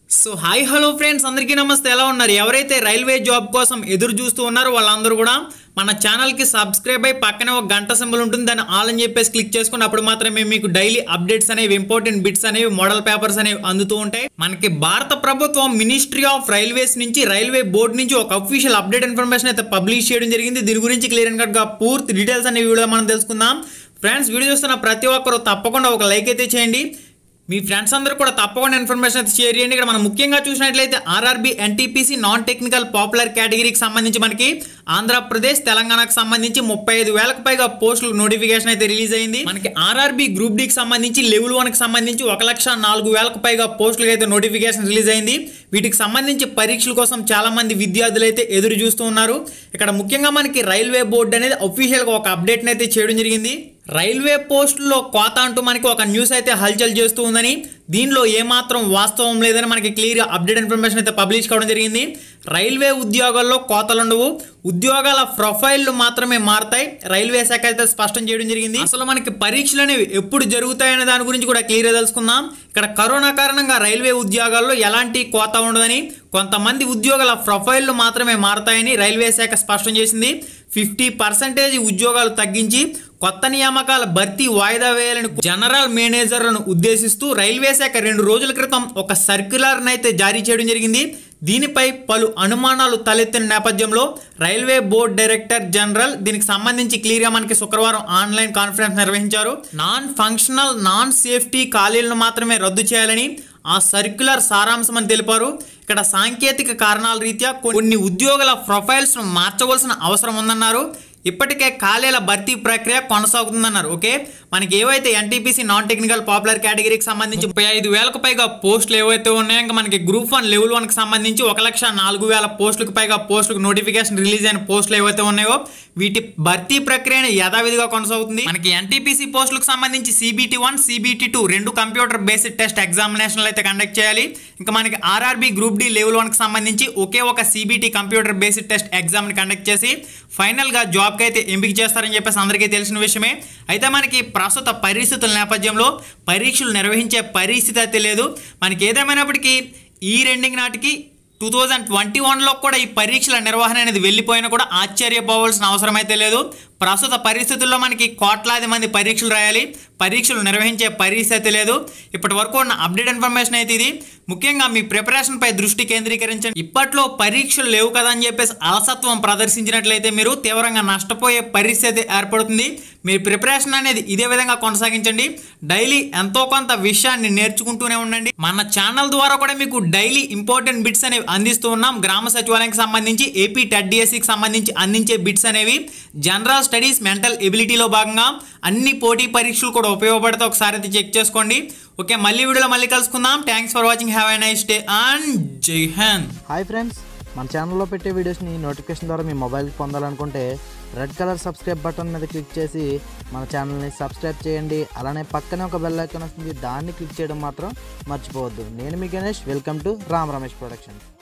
so hi hello friends అందరికీ నమస్తే ఎలా ఉన్నారు ఎవరైతే రైల్వే జాబ్ కోసం ఎదురు చూస్తూ ఉన్నారో వాళ్ళందరూ కూడా మన ఛానల్కి సబ్స్క్రైబ్ అయ్యి పక్కనే ఒక గంట సింబల్ ఉంటుంది దాన్ని ఆల్ అని చెప్పేసి క్లిక్ చేసుకుని అప్పుడు మాత్రమే మీకు డైలీ అప్డేట్స్ అనేవి ఇంపార్టెంట్ బిట్స్ అనేవి మోడల్ పేపర్స్ అనేవి అందుతూ ఉంటాయి మనకి భారత ప్రభుత్వం మినిస్ట్రీ ఆఫ్ రైల్వేస్ నుంచి రైల్వే బోర్డు నుంచి ఒక అఫీషియల్ అప్డేట్ ఇన్ఫర్మేషన్ అయితే పబ్లిష్ చేయడం జరిగింది దీని గురించి క్లియర్ అండ్ కట్గా పూర్తి డీటెయిల్స్ అనేవి వీడియో మనం తెలుసుకుందాం ఫ్రెండ్స్ వీడియో చూస్తున్న ప్రతి ఒక్కరు తప్పకుండా ఒక లైక్ అయితే చేయండి మీ ఫ్రెండ్స్ అందరూ కూడా తప్పకుండా ఇన్ఫర్మేషన్ అయితే షేర్ చేయండి ఇక్కడ మనం ముఖ్యంగా చూసినట్లయితే RRB NTPC non technical popular కేటగిరీకి సంబంధించి మనకి ఆంధ్రప్రదేశ్ తెలంగాణకు సంబంధించి ముప్పై ఐదు వేలకు పైగా పోస్టులు నోటిఫికేషన్ అయితే రిలీజ్ అయింది మనకి ఆర్ఆర్బి గ్రూప్ డికి సంబంధించి లెవెల్ వన్ కి సంబంధించి ఒక లక్ష నాలుగు వేలకు పైగా పోస్టులు అయితే నోటిఫికేషన్ రిలీజ్ అయింది వీటికి సంబంధించి పరీక్షల కోసం చాలా మంది విద్యార్థులు అయితే ఎదురు చూస్తూ ఉన్నారు ఇక్కడ ముఖ్యంగా మనకి రైల్వే బోర్డు అనేది అఫీషియల్ గా ఒక అప్డేట్ అయితే చేయడం జరిగింది రైల్వే పోస్టుల్లో కోత అంటూ మనకి ఒక న్యూస్ అయితే హల్చల్ చేస్తూ ఉందని దీనిలో ఏమాత్రం వాస్తవం లేదని మనకి క్లియర్ అప్డేట్ ఇన్ఫర్మేషన్ అయితే పబ్లిష్ కావడం జరిగింది రైల్వే ఉద్యోగాల్లో కోతలు ఉండవు ఉద్యోగాల ప్రొఫైల్లు మాత్రమే మారతాయి రైల్వే శాఖ అయితే స్పష్టం చేయడం జరిగింది అసలు మనకి పరీక్షలు అనేవి ఎప్పుడు జరుగుతాయనే దాని గురించి కూడా క్లియర్గా తెలుసుకుందాం ఇక్కడ కరోనా కారణంగా రైల్వే ఉద్యోగాల్లో ఎలాంటి కోత ఉండదని కొంతమంది ఉద్యోగాల ప్రొఫైల్లు మాత్రమే మారతాయని రైల్వే శాఖ స్పష్టం చేసింది ఫిఫ్టీ పర్సెంటేజ్ ఉద్యోగాలు తగ్గించి కొత్త నియామకాల భర్తీ వాయిదా వేయాలని జనరల్ మేనేజర్లను ఉద్దేశిస్తూ రైల్వే శాఖ రెండు రోజుల క్రితం ఒక సర్క్యులర్ని అయితే జారీ చేయడం జరిగింది దీనిపై పలు అనుమానాలు తలెత్తిన నేపథ్యంలో రైల్వే బోర్డ్ డైరెక్టర్ జనరల్ దీనికి సంబంధించి క్లియర్గా మనకి శుక్రవారం ఆన్లైన్ కాన్ఫరెన్స్ నిర్వహించారు నాన్ ఫంక్షనల్ నాన్ సేఫ్టీ ఖాళీలను మాత్రమే రద్దు చేయాలని ఆ సర్క్యులర్ సారాంశం అని తెలిపారు ఇక్కడ సాంకేతిక కారణాల రీత్యా కొన్ని ఉద్యోగుల ప్రొఫైల్స్ను మార్చవలసిన అవసరం ఉందన్నారు ఇప్పటికే ఖాళీల భర్తీ ప్రక్రియ కొనసాగుతుందన్నారు ఓకే మనకి ఏవైతే ఎన్టీపీసీ నాన్ టెక్నికల్ పాపులర్ కేటగిరీకి సంబంధించి ముప్పై ఐదు వేలకు పైగా పోస్టులు ఏవైతే ఉన్నాయో ఇంకా మనకి గ్రూప్ వన్ లెవెల్ వన్కి సంబంధించి ఒక లక్ష నాలుగు వేల పోస్టులకు పైగా పోస్టులకు నోటిఫికేషన్ రిలీజ్ అయిన పోస్టులు ఏవైతే ఉన్నాయో వీటి భర్తీ ప్రక్రియను యథావిధిగా కొనసాగుతుంది మనకి ఎన్టీపీసీ పోస్టులకు సంబంధించి సిబిటి వన్ సిబిటి టూ రెండు కంప్యూటర్ బేస్డ్ టెస్ట్ ఎగ్జామినేషన్లు అయితే కండక్ట్ చేయాలి ఇంకా మనకి ఆర్ఆర్బి గ్రూప్ డి లెవెల్ వన్కి సంబంధించి ఒకే ఒక సిబిటి కంప్యూటర్ బేస్డ్ టెస్ట్ ఎగ్జామ్ని కండక్ట్ చేసి ఫైనల్గా జాబ్కి అయితే ఎంపిక చేస్తారని చెప్పేసి అందరికీ తెలిసిన విషయమే అయితే మనకి ప్రస్తుత పరిస్థితుల నేపథ్యంలో పరీక్షలు నిర్వహించే పరిస్థితి అయితే లేదు మనకి ఏదేమైనప్పటికీ ఈ రెండింగ్ నాటికి టూ థౌజండ్ ట్వంటీ వన్లో కూడా ఈ పరీక్షల నిర్వహణ అనేది వెళ్ళిపోయినా కూడా ఆశ్చర్యపోవాల్సిన అవసరం అయితే లేదు ప్రస్తుత పరిస్థితుల్లో మనకి కోట్లాది మంది పరీక్షలు రాయాలి పరీక్షలు నిర్వహించే పరిస్థితి లేదు ఇప్పటి వరకు ఉన్న అప్డేట్ ఇన్ఫర్మేషన్ అయితే ఇది ముఖ్యంగా మీ ప్రిపరేషన్ పై దృష్టి కేంద్రీకరించండి ఇప్పట్లో పరీక్షలు లేవు కదా అని చెప్పేసి అలసత్వం ప్రదర్శించినట్లయితే మీరు తీవ్రంగా నష్టపోయే పరిస్థితి ఏర్పడుతుంది మీ ప్రిపరేషన్ అనేది ఇదే విధంగా కొనసాగించండి డైలీ ఎంతో కొంత విషయాన్ని నేర్చుకుంటూనే ఉండండి మన ఛానల్ ద్వారా కూడా మీకు డైలీ ఇంపార్టెంట్ బిట్స్ అనేవి అందిస్తూ ఉన్నాం గ్రామ సచివాలయానికి సంబంధించి ఏపీ టెట్ డిఎస్సికి సంబంధించి అందించే బిట్స్ అనేవి జనరల్ స్టడీస్ మెంటల్ ఎబిలిటీలో భాగంగా అన్ని పోటీ పరీక్షలు కూడా ఉపయోగపడితే ఒకసారి అయితే చెక్ చేసుకోండి ఓకే మళ్ళీ వీడియోలో మళ్ళీ కలుసుకుందాం thanks for watching have a nice day and జై హింద్ హాయ్ ఫ్రెండ్స్ మన ఛానల్లో పెట్టే వీడియోస్ని నోటిఫికేషన్ ద్వారా మీ మొబైల్కి పొందాలనుకుంటే రెడ్ కలర్ సబ్స్క్రైబ్ బటన్ మీద క్లిక్ చేసి మన ఛానల్ని సబ్స్క్రైబ్ చేయండి అలానే పక్కనే ఒక బెల్ ఐకాన్ వస్తుంది దాన్ని క్లిక్ చేయడం మాత్రం మర్చిపోవద్దు నేను మీ Ganesh welcome to Ram Ramesh productions